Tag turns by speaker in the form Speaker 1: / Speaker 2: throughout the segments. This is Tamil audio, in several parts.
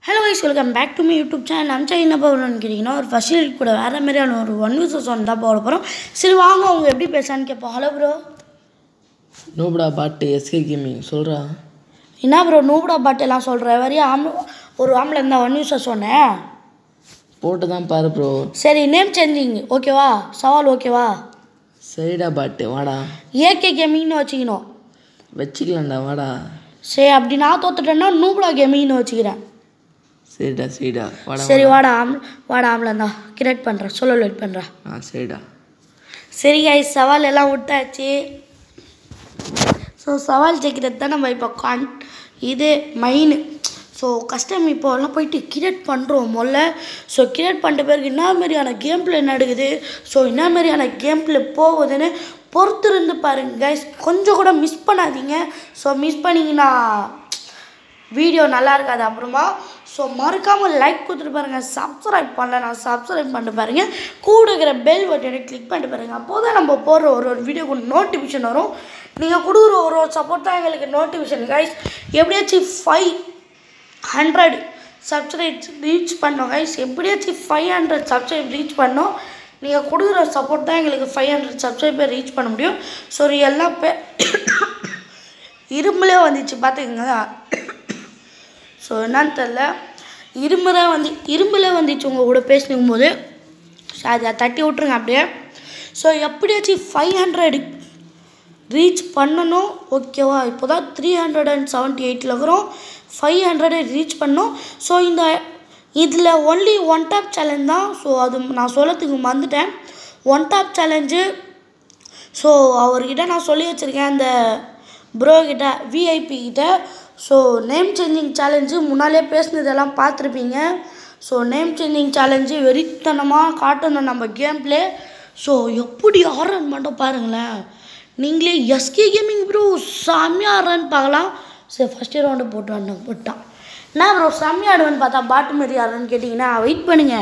Speaker 1: hello guys welcome back to me YouTube channel நம்ம சேனல் என்ன போகணும்னு கேட்டிங்கன்னா ஒரு ஃபஸ்ட் கூட வேறு மாதிரியான ஒரு ஒன் விசஸ் ஒன் தான் போட போகிறோம் சரி வாங்க அவங்க எப்படி பேசான்னு கேட்போம் ஹலோ ப்ரோ
Speaker 2: நோபடா பாட்டு எஸ்கே கேமிங் சொல்கிறா
Speaker 1: என்ன ப்ரோ நூபடா பாட்டெல்லாம் சொல்கிற வரையும் ஆம் ஒரு ஆம்பளை இருந்தால் ஒன் விசஸ் சொன்னேன்
Speaker 2: போட்டு தான் பாரு ப்ரோ
Speaker 1: சரி நேம் சேஞ்சிங் ஓகேவா சவால் ஓகேவா
Speaker 2: சரிடா பாட்டு வாடா
Speaker 1: ஏகே கேமிங்னு வச்சுக்கணும்
Speaker 2: வச்சுக்கலாம்டா வாடா
Speaker 1: சரி அப்படி நான் தோத்துட்டேன்னா நூபடா கேமிங்னு வச்சுக்கிறேன்
Speaker 2: சரிடா சரிடா வாடா
Speaker 1: சரி வாடா ஆம் வாடா ஆம்பளை தான் கிரியேட் பண்ணுறேன் சொல்ல வெயிட் பண்ணுறேன்
Speaker 2: ஆ சரிடா
Speaker 1: சரி கைஸ் சவால் எல்லாம் விட்டாச்சு ஸோ சவால் ஜெயிக்கிறது தான் நம்ம இப்போ கான் இது மெயின் ஸோ கஸ்டம் இப்போ எல்லாம் போயிட்டு கிரியேட் பண்ணுறோம் முதல்ல ஸோ கிரியேட் பண்ணிட்ட பிறகு என்ன மாதிரியான கேம் பிளே நடக்குது ஸோ என்ன மாதிரியான கேம் பிளே போகுதுன்னு பொறுத்து இருந்து பாருங்க கைஸ் கொஞ்சம் கூட மிஸ் பண்ணாதீங்க ஸோ மிஸ் பண்ணிங்கன்னா வீடியோ நல்லா இருக்காது அப்புறமா ஸோ மறக்காமல் லைக் கொடுத்துட்டு பாருங்கள் சப்ஸ்கிரைப் பண்ணல நான் சப்ஸ்கிரைப் பண்ணிட்டு பாருங்கள் கூட இருக்கிற பெல் பட்டனை கிளிக் பண்ணிட்டு பாருங்கள் அப்போ தான் நம்ம போடுற ஒரு ஒரு வீடியோக்கு நோட்டிஃபிகேஷன் வரும் நீங்கள் கொடுக்குற ஒரு ஒரு சப்போர்ட் தான் எங்களுக்கு நோட்டிஃபிகேஷன் கைஸ் எப்படியாச்சும் ஃபைவ் ஹண்ட்ரட் சப்ஸ்கிரைப் ரீச் பண்ணோம் கைஸ் எப்படியாச்சும் ஃபைவ் ஹண்ட்ரட் சப்ஸ்கிரைப் ரீச் பண்ணோம் நீங்கள் கொடுக்குற சப்போர்ட் தான் எங்களுக்கு ஃபைவ் ஹண்ட்ரட் சப்ஸ்கிரைபர் ரீச் பண்ண முடியும் ஸோ எல்லாம் பே இரும்புலே வந்துச்சு பார்த்துக்கங்க ஸோ என்னன்னு தெரில இரும்புல வந்து இரும்புல வந்துச்சு உங்கள் கூட பேசினுக்கும் போது ஸோ அதை தட்டி விட்ருங்க அப்படியே ஸோ எப்படியாச்சும் ஃபைவ் ஹண்ட்ரட் ரீச் பண்ணணும் ஓகேவா இப்போ தான் த்ரீ ஹண்ட்ரட் அண்ட் செவன்ட்டி எயிட்டில் இருக்கிறோம் ஃபைவ் ஹண்ட்ரட் ரீச் பண்ணோம் ஸோ இந்த இதில் ஒன்லி ஒன் டாப் சேலஞ்ச் தான் ஸோ அது நான் சொல்லத்துக்கு மறந்துட்டேன் ஒன் டாப் சேலஞ்சு ஸோ அவர்கிட்ட நான் சொல்லி வச்சுருக்கேன் அந்த ப்ரோ கிட்ட விஐபி கிட்ட ஸோ நேம் சேஞ்சிங் சேலஞ்சு முன்னாலே பேசுனதெல்லாம் பார்த்துருப்பீங்க ஸோ நேம் சேஞ்சிங் சேலஞ்சு வெறித்தனமாக காட்டணும் நம்ம கேம் ப்ளே ஸோ எப்படி ஆடுறன்னு மட்டும் பாருங்களேன் நீங்களே எஸ்கே கேமிங் ப்ரோ செம்மையாக ஆடுறன்னு பார்க்கலாம் சரி ஃபஸ்ட் ரவுண்டு போட்டு வந்தேன் போட்டான் என்ன ப்ரோ செம்மையாக ஆடுவேன்னு பார்த்தா பாட்டு மாரி ஆடுறேன்னு கேட்டிங்கன்னா வெயிட் பண்ணுங்க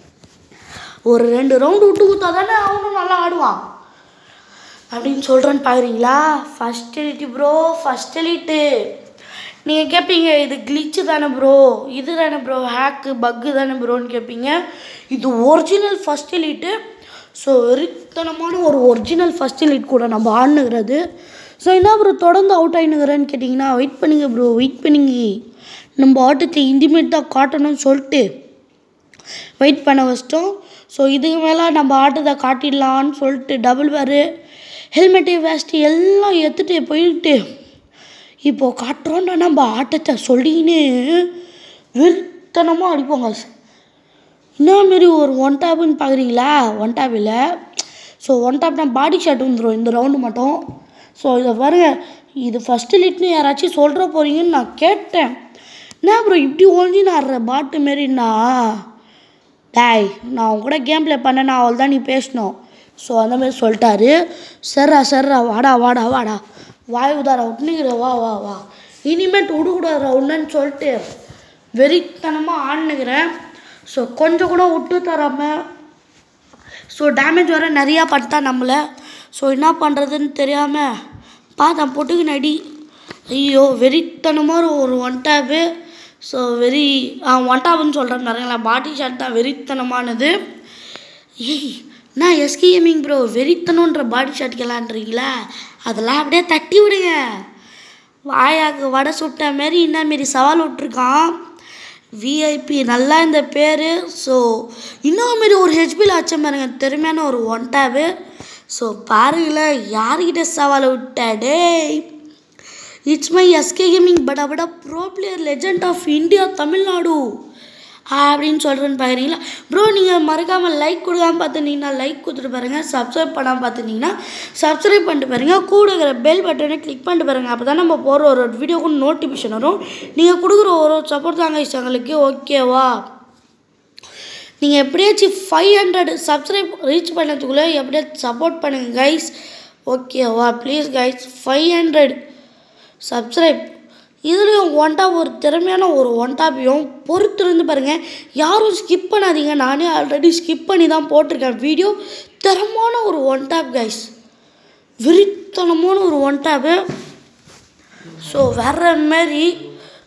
Speaker 1: ஒரு ரெண்டு ரவுண்டு விட்டு கொடுத்தா தானே அவனும் நல்லா ஆடுவான் அப்படின்னு சொல்கிறேன்னு பார்க்குறீங்களா first elite bro first elite நீங்கள் கேட்பீங்க இது கிளிச்சு தானே ப்ரோ இது தானே ப்ரோ ஹேக்கு பக்கு தானே ப்ரோன்னு கேட்பீங்க இது ஒரிஜினல் ஃபஸ்ட் எலிட்டு ஸோ வெறித்தனமான ஒரு ஒரிஜினல் ஃபஸ்ட் எலிட் கூட நம்ம ஆடுனுங்கிறது ஸோ என்ன ப்ரோ தொடர்ந்து அவுட் ஆகினுங்கிறேன்னு கேட்டிங்கன்னா வெயிட் பண்ணுங்க ப்ரோ வெயிட் பண்ணுங்க நம்ம ஆட்டத்தை இன்டிமேட் தான் காட்டணும்னு சொல்லிட்டு வெயிட் பண்ண வச்சிட்டோம் ஸோ இதுக்கு மேலே நம்ம ஆட்டத்தை காட்டிடலான்னு சொல்லிட்டு டபுள் பேரு ஹெல்மெட்டு வேஸ்ட்டு எல்லாம் எடுத்துகிட்டு போயிட்டு இப்போது காட்டுறோன்னா நம்ம ஆட்டத்தை சொல்லின்னு வெறித்தனமாக அடிப்போங்க என்ன மாரி ஒரு ஒன் டாப்னு பார்க்குறீங்களா ஒன் டாப் இல்லை ஸோ ஒன் டாப்னா பாடி ஷாட் வந்துடும் இந்த ரவுண்டு மட்டும் ஸோ இதை பாருங்க இது ஃபஸ்ட்டு லிட்னு யாராச்சும் சொல்கிற போகிறீங்கன்னு நான் கேட்டேன் என்ன ப்ரோ இப்படி ஒழிஞ்சு நான் ஆடுற பாட்டு மாரிண்ணா டேய் நான் அவங்க கூட கேம் ப்ளே பண்ணேன்னா அவள் தான் நீ பேசணும் ஸோ அந்த மாதிரி சொல்லிட்டாரு சர்ரா சர்ரா வாடா வாடா வாடா வாய் உதார விட்டுனுங்கிற வா வா வா இனிமேட்டு விடக்கூடாது உன்னன்னு சொல்லிட்டு வெறித்தனமாக ஆடுனுக்கிறேன் ஸோ கொஞ்சம் கூட விட்டு தராமல் ஸோ டேமேஜ் வர நிறையா பண்ணிட்டா நம்மளை ஸோ என்ன பண்ணுறதுன்னு தெரியாமல் பார்த்தேன் பொட்டுக்கு நடி ஐயோ வெறித்தனமாக ஒரு ஒன் டேப்பு ஸோ வெறி ஒன் டாப்னு சொல்கிறேன் பாருங்களேன் பாட்டி ஷாட் தான் வெறித்தனமானது ஏய் நான் எஸ்கே கேமிங் ப்ரோ வெறித்தனன்ற பாடி ஷாட் கேளான்றீங்களா அதெல்லாம் அப்படியே தட்டி விடுங்க வாயாக்கு வடை சுட்ட மாரி என்ன மாரி சவால் விட்ருக்கான் விஐபி நல்லா இந்த பேர் ஸோ இன்னும் மாரி ஒரு ஹெச்பியில் அச்சம் பாருங்க திறமையான ஒரு ஒன் டேபு ஸோ பாருங்களேன் யார்கிட்ட சவாலை விட்டா டேய் இட்ஸ் மை எஸ்கே கேமிங் படா படா bro player legend of India Tamil Nadu அப்படின்னு சொல்கிறேன்னு பார்க்குறீங்களா ப்ரோ நீங்கள் மறக்காமல் லைக் கொடுக்காம பார்த்துருந்தீங்கன்னா லைக் கொடுத்துட்டு பாருங்கள் சப்ஸ்கிரைப் பண்ணாமல் பார்த்துருந்தீங்கன்னா சப்ஸ்கிரைப் பண்ணிட்டு பாருங்கள் கூட இருக்கிற பெல் பட்டனை கிளிக் பண்ணிட்டு பாருங்கள் அப்போ தான் நம்ம போகிற ஒரு ஒரு வீடியோக்கு நோட்டிஃபிகேஷன் வரும் நீங்கள் கொடுக்குற ஒரு ஒரு சப்போர்ட் தாங்க எங்களுக்கு ஓகேவா நீங்கள் எப்படியாச்சும் ஃபைவ் ஹண்ட்ரட் சப்ஸ்கிரைப் ரீச் பண்ணதுக்குள்ளே எப்படியாச்சும் சப்போர்ட் பண்ணுங்கள் கைஸ் ஓகேவா please guys five hundred subscribe இதுலேயும் ஒன் டாப் ஒரு திறமையான ஒரு ஒன் டாப்பையும் பொறுத்து இருந்து பாருங்கள் யாரும் ஸ்கிப் பண்ணாதீங்க நானே ஆல்ரெடி ஸ்கிப் பண்ணி தான் போட்டிருக்கேன் வீடியோ தரமான ஒரு ஒன் டாப் கைஸ் வெறித்தனமான ஒரு ஒன் டாப்பு ஸோ வேற மாதிரி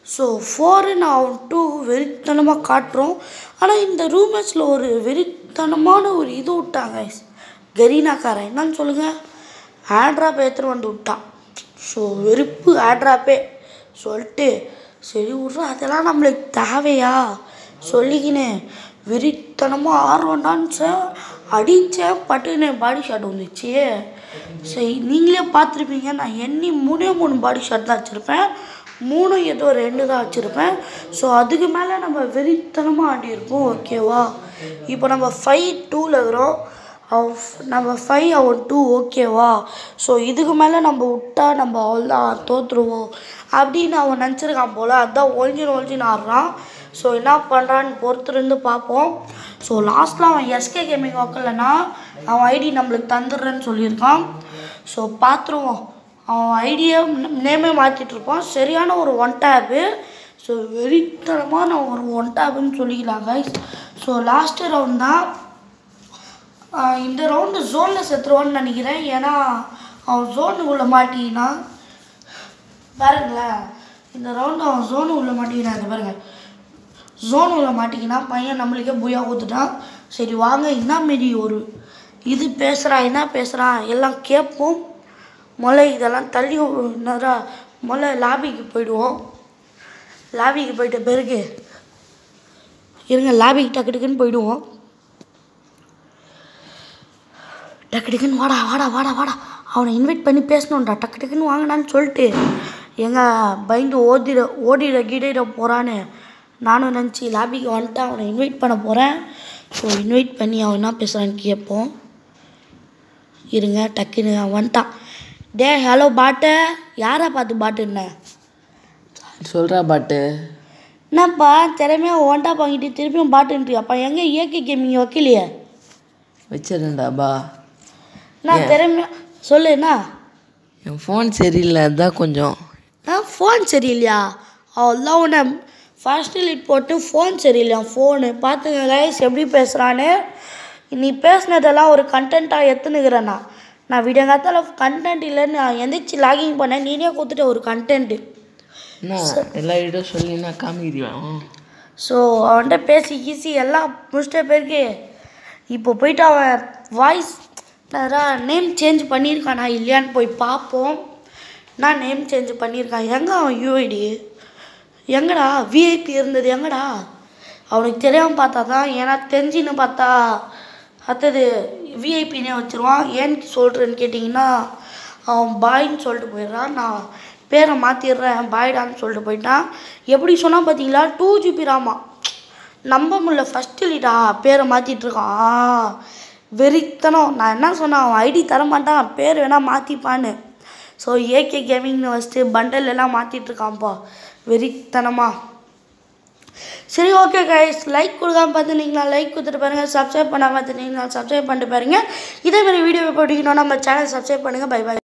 Speaker 1: ஸோ ஃபோரு நான் டூ வெறித்தனமாக காட்டுறோம் ஆனால் இந்த ரூமர்ஸில் ஒரு வெறித்தனமான ஒரு இது விட்டாங்க கரீனாக்காரன் என்னன்னு சொல்லுங்கள் ஆண்ட்ராப் எடுத்துகிட்டு வந்து விட்டான் ஸோ வெறுப்பு ஆண்ட்ராப்பே சொல்லிட்டு சரி விட்றா அதெல்லாம் நம்மளுக்கு தேவையா சொல்லிக்கினே வெறித்தனமாக ஆர்வம் டான்ஸை அடித்தேன் பட்டுன்னு பாடி ஷாட் வந்துச்சு சரி நீங்களே பார்த்துருப்பீங்க நான் எண்ணி மூணே மூணு பாடி ஷாட் தான் வச்சுருப்பேன் மூணு ஏதோ ரெண்டு தான் வச்சுருப்பேன் ஸோ அதுக்கு மேலே நம்ம வெறித்தனமாக ஆடியிருப்போம் ஓகேவா இப்போ நம்ம ஃபைவ் டூவில் இருக்கிறோம் அவன் f- நம்ம ஃபைவ் அவன் டூ ஓகேவா ஸோ இதுக்கு மேலே நம்ம விட்டா நம்ம அவ்வளோதான் தோற்றுருவோம் அப்படின்னு அவன் நினச்சிருக்கான் போல் அதான் ஒழிஞ்சின்னு ஒழிஞ்சின்னு ஆடுறான் ஸோ என்ன பண்ணுறான்னு பொறுத்திருந்து பார்ப்போம் ஸோ லாஸ்ட்டில் அவன் எஸ்கே கேமிங் வைக்கலன்னா அவன் ஐடி நம்மளுக்கு தந்துடுறேன்னு சொல்லியிருக்கான் ஸோ பார்த்துருவோம் அவன் ஐடியா நேமே மாற்றிட்டு இருப்பான் சரியான ஒரு ஒன் டேப்பு ஸோ வெறித்தனமான ஒரு ஒன் டேப்புன்னு சொல்லிக்கலாம் guys ஸோ லாஸ்ட்டு ரவுண்ட் தான் ஆஹ் இந்த ரவுண்டு ஜோனில் செத்துருவான்னு நினைக்கிறேன் ஏன்னா அவன் ஜோனுக்குள்ளே மாட்டினா பாருங்களேன் இந்த ரவுண்டு அவன் ஜோனுக்குள்ளே மாட்டிக்கினான் இந்த பாருங்க ஜோனுக்குள்ளே மாட்டிக்கினா பையன் நம்மளுக்கே புயா ஊற்றுட்டான் சரி வாங்க என்ன மாரி ஒரு இது பேசுகிறான் என்ன பேசுகிறான் எல்லாம் கேட்போம் முதல்ல இதெல்லாம் தள்ளி என்னடா முதல்ல லாபிக்கு போயிடுவோம் லாபிக்கு போயிட்ட பிறகு இருங்க லாபிக்கு டக்கு டக்குன்னு போயிடுவோம் டக்கு டக்குன்னு வாடா வாடா வாடா வாடா அவனை இன்வைட் பண்ணி பேசணும்டா டக்கு டக்குன்னு வாங்கடான்னு சொல்லிட்டு எங்க பயந்து ஓடிட ஓடிட கீடிட போகிறான்னு நானும் நினச்சி லாபிக்கு வந்துட்டு அவனை இன்வைட் பண்ண போகிறேன் ஸோ இன்வைட் பண்ணி அவன் என்ன பேசுகிறான்னு கேட்போம் இருங்க டக்குன்னு அவன் வந்துட்டான் டே ஹலோ பாட்டு யாரை பார்த்து பாட்டுன்னு
Speaker 2: சொல்கிறா பாட்டு
Speaker 1: என்னப்பா திறமையாக ஒன்டா வாங்கிட்டு திருப்பியும் பாட்டுன்றியாப்பா எங்கே இயற்கை கேமிங் வைக்கலையே
Speaker 2: வச்சிருந்தா பா
Speaker 1: நான் திறமையா சொல்லு என்ன
Speaker 2: என் ஃபோன் சரியில்லை அதான் கொஞ்சம்
Speaker 1: ஆ ஃபோன் சரியில்லையா அவ்வளோதான் உன்னை ஃபர்ஸ்ட் லிட் போட்டு ஃபோன் சரியில்லையா ஃபோனு பார்த்துங்க கைஸ் எப்படி பேசுகிறான்னு நீ பேசுனதெல்லாம் ஒரு கண்டென்ட்டாக எத்துனுக்கிறேண்ணா நான் விடியங்காத்தால கண்டென்ட் இல்லைன்னு நான் எந்திரிச்சு லாகிங் பண்ணேன் நீனே கொடுத்துட்ட ஒரு கண்டென்ட்டு
Speaker 2: என்ன எல்லா வீடியோ சொல்லி நான் காமிக்கிறேன்
Speaker 1: ஸோ அவன்கிட்ட பேசி கீசி எல்லாம் முடிச்சிட்ட பேருக்கு இப்போ போயிட்டு அவன் வாய்ஸ் நேம் சேஞ்ச் பண்ணியிருக்கானா இல்லையான்னு போய் பார்ப்போம் நான் நேம் சேஞ்ச் பண்ணியிருக்கான் எங்கே அவன் யூஐடி எங்கடா விஐபி இருந்தது எங்கடா அவனுக்கு தெரியாமல் பார்த்தா தான் ஏன்னா தெரிஞ்சுன்னு பார்த்தா அடுத்தது விஐபினே வச்சுருவான் ஏன்னு சொல்கிறேன்னு கேட்டிங்கன்னா அவன் பாய்ன்னு சொல்லிட்டு போயிடுறான் நான் பேரை மாற்றிடுறேன் பாய்டான்னு சொல்லிட்டு போயிட்டான் எப்படி சொன்னால் பார்த்தீங்களா டூ ஜிபி ராமா நம்ப முடியல ஃபஸ்ட்டு லீடா பேரை மாற்றிட்டு இருக்கான் வெறித்தனம் நான் என்ன சொன்னேன் அவன் ஐடி தர மாட்டான் பேர் வேணால் மாற்றிப்பான்னு ஸோ ஏகே கேமிங்னு ஃபஸ்ட்டு பண்டல் எல்லாம் மாற்றிட்டு இருக்கான்ப்பா வெறித்தனமா சரி ஓகே கைஸ் லைக் கொடுக்காம பார்த்துருந்தீங்களா லைக் கொடுத்துட்டு பாருங்கள் சப்ஸ்கிரைப் பண்ணாமல் பார்த்துருந்தீங்களா சப்ஸ்கிரைப் பண்ணிட்டு பாருங்கள் இதே மாதிரி வீடியோ போட்டிங்கன்னா நம்ம சேனல் சப்ஸ்கிரைப் பண்ணுங்கள் பை பை